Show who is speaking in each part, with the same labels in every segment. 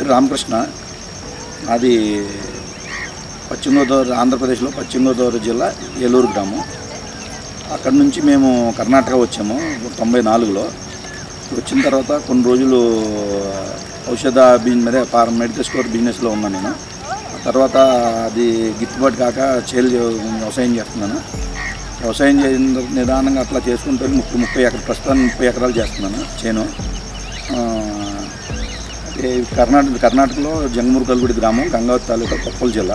Speaker 1: పేరు రామకృష్ణ అది పశ్చిమ గోదావరి ఆంధ్రప్రదేశ్లో పశ్చిమ గోదావరి జిల్లా ఏలూరు గ్రామం అక్కడ నుంచి మేము కర్ణాటక వచ్చాము తొంభై నాలుగులో వచ్చిన తర్వాత కొన్ని రోజులు ఔషధ బిజినెస్ మీద ఫార్మ్ మెడికల్ స్టోర్ బిజినెస్లో ఉన్నాను నేను ఆ తర్వాత అది గిట్టుబాటు కాక చేలు వ్యవసాయం చేస్తున్నాను వ్యవసాయం చేసిన నిదానంగా అట్లా చేసుకుంటే ముప్పై ముప్పై ఎకర ప్రస్తుతానికి ముప్పై ఎకరాలు చేస్తున్నాను చేను ఆ, అంటే కర్ణాటక కర్ణాటకలో జంగమూరు కల్గుడి గ్రామం గంగావతి తాలూకా కొప్పల జిల్లా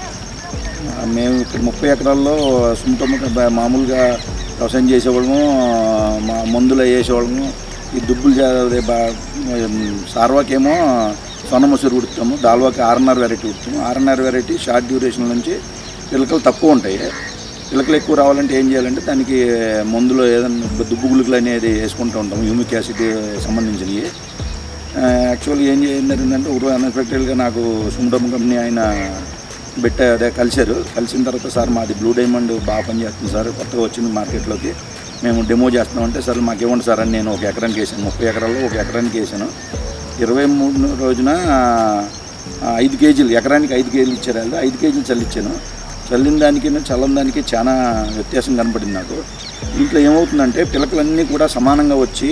Speaker 1: ఆ, మేము ఇక్కడ ముప్పై ఎకరాల్లో సుంటమ్మ మామూలుగా వ్యవసాయం చేసేవాళ్ళము మా మందులు వేసేవాళ్ళము ఈ దుబ్బులు చే- అదే బా- సార్వాకేమో సొన్న మసూరు ఉడుతాము దాల్వాకి ఆర్ఎన్ఆర్ వెరైటీ ఉడుతాము ఆర్ఎన్ఆర్ వెరైటీ షార్ట్ డ్యూరేషన్ నుంచి పిలకలు తక్కువ ఉంటాయి పిలకలు ఎక్కువ రావాలంటే ఏం చేయాలంటే దానికి మందులు ఏదైనా దుబ్బు గుళికలు అనేది వేసుకుంటూ ఉంటాము హ్యూమిక్ యాసిడ్ సంబంధించినవి యాక్చువల్గా ఏం జరిగిందంటే ఒక అన్ఎక్స్పెక్టెడ్గా నాకు సుండమ్ కంపెనీ ఆయన పెట్ట అదే కలిశారు కలిసిన తర్వాత సార్ మాది బ్లూ డైమండ్ బాగా పనిచేస్తుంది సార్ కొత్తగా వచ్చింది మార్కెట్లోకి మేము డెమో చేస్తున్నామంటే సార్ మాకు ఇవ్వండి సార్ అని నేను ఒక ఎకరానికి వేసాను ముప్పై ఎకరాల్లో ఒక ఎకరానికి వేసాను ఇరవై మూడు రోజున ఆ, ఐదు కేజీలు ఎకరానికి ఐదు కేజీలు ఇచ్చారు వాళ్ళు ఐదు కేజీలు చల్లిచ్చాను చల్లిన దానికి చల్లని దానికి చాలా వ్యత్యాసం కనపడింది నాకు దీంట్లో ఏమవుతుందంటే పిలకలన్నీ కూడా సమానంగా వచ్చి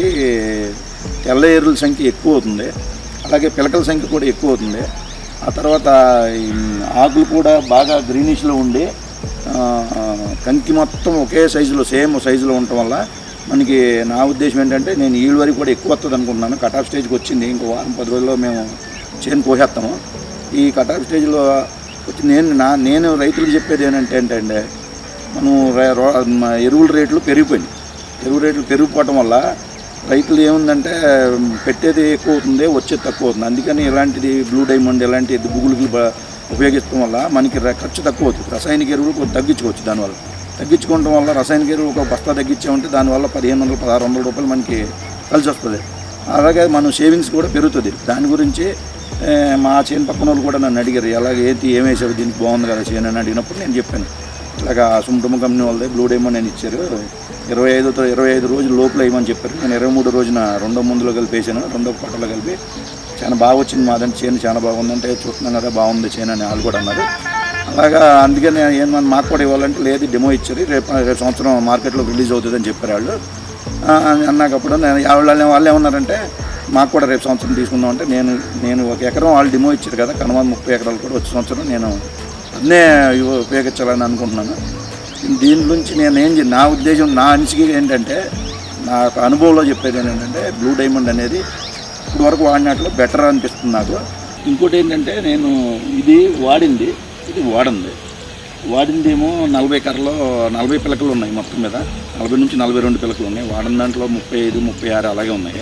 Speaker 1: తెల్ల ఎరువుల సంఖ్య ఎక్కువ అవుతుంది అలాగే పిలకల సంఖ్య కూడా ఎక్కువ అవుతుంది ఆ తర్వాత ఈ ఆకులు కూడా బాగా గ్రీనిష్లో ఉండి ఆ, కంకి మొత్తం ఒకే సైజులో సేమ్ సైజులో ఉండటం వల్ల మనకి నా ఉద్దేశం ఏంటంటే నేను ఈళ్ళు వరకు కూడా ఎక్కువ వస్తుంది అనుకుంటున్నాను కట్ ఆఫ్ స్టేజ్కి వచ్చింది ఇంకో వారం పది రోజుల్లో మేము చేను కోసేస్తాము ఈ కట్ ఆఫ్ స్టేజ్లో వచ్చి నేను నా నేను రైతులకు చెప్పేది ఏంటంటే ఏంటంటే మనం ర- రో- మ- ఎరువుల రేట్లు పెరిగిపోయినాయి ఎరువు రేట్లు పెరిగిపోవటం వల్ల రైతులు ఏముందంటే పెట్టేది ఎక్కువ అవుతుంది వచ్చేది తక్కువ అవుతుంది అందుకని ఇలాంటిది బ్లూ డైమండ్ ఇలాంటి బుగులుగులు బ- ఉపయోగించడం వల్ల మనకి ర- ఖర్చు తక్కువ అవుతుంది రసాయనిక ఎరువులు కొంచెం తగ్గించుకోవచ్చు దానివల్ల తగ్గించుకోవడం వల్ల రసాయనిక ఎరువు ఒక బస్తా తగ్గించామంటే దానివల్ల పదిహేను వందలు పదహారు వందల రూపాయలు మనకి కలిసి వస్తుంది అలాగే మన సేవింగ్స్ కూడా పెరుగుతుంది దాని గురించి ఏ, మా చేను పక్కన వాళ్ళు కూడా నన్ను అడిగారు ఎలాగ ఏంటి ఏం వేసావు దీనికి బాగుంది కదా చేను అని అడిగినప్పుడు నేను చెప్పాను ఇలాగా సుంటమ్మ కంపెనీ వాళ్ళది బ్లూ డైమండ్ అని ఇచ్చారు ఇరవై ఐదు ఇరవై ఐదు రోజుల లోపల వేయమని చెప్పారు నేను ఇరవై మూడు రోజున రెండో ముందులో కలిపి వేసాను రెండో పట్టలో కలిపి చాలా బాగా వచ్చింది మాదంటే చేను చాలా బాగుందంటే చూస్తున్నాం కదా బాగుంది చేను అని వాళ్ళు కూడా అన్నారు అలాగా అందుకని ఏమన్నా మాకు కూడా ఇవ్వాలంటే లేదు డెమో ఇచ్చారు రేపు రేపు సంవత్సరం మార్కెట్లో రిలీజ్ అవుతుందని చెప్పారు వాళ్ళు ఆ, అన్నాకప్పుడు నేను వాళ్ళు వాళ్ళు ఏమన్నారంటే మాకు కూడా రేపు సంవత్సరం తీసుకుందాం అంటే నేను నేను ఒక ఎకరం వాళ్ళు డెమో ఇచ్చారు కదా కనుమ ముప్పై ఎకరాలు కూడా వచ్చే సంవత్సరం నేను అన్నే ఉపయోగించాలని అనుకుంటున్నాను దీని నుంచి నేను ఏం చే- నా ఉద్దేశం నా అనిసిక ఏంటంటే నాకు అనుభవంలో చెప్పేది ఏంటంటే బ్లూ డైమండ్ అనేది ఇప్పుడు వరకు వాడినట్లు బెటర్ అనిపిస్తుంది నాకు ఇంకోటి ఏంటంటే నేను ఇది వాడింది ఇది వాడింది వాడిందేమో నలభై కర్రలో నలభై పిలకలు ఉన్నాయి మొత్తం మీద నలభై నుంచి నలభై రెండు పిలకలు ఉన్నాయి వాడిన దాంట్లో ముప్పై ఐదు ముప్పై ఆరు అలాగే ఉన్నాయి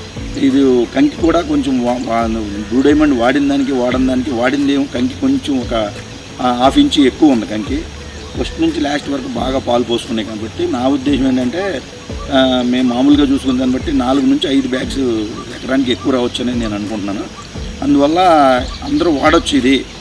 Speaker 1: ఇది కంకి కూడా కొంచెం వా- వా- బ్లూ డైమండ్ వాడిన దానికి వాడిన దానికి వాడింది ఏమో కంకి కొంచెం ఒక ఆ, హాఫ్ ఇంచ్ ఎక్కువ ఉంది కంకి ఫస్ట్ నుంచి లాస్ట్ వరకు బాగా పాలు పోసుకున్నాయి కాబట్టి నా ఉద్దేశం ఏంటంటే ఆ, మేము మామూలుగా చూసుకున్న దాన్ని బట్టి నాలుగు నుంచి ఐదు బ్యాగ్స్ ఎకరానికి ఎక్కువ రావచ్చు అని నేను అనుకుంటున్నాను అందువల్ల అందరూ వాడచ్చు ఇది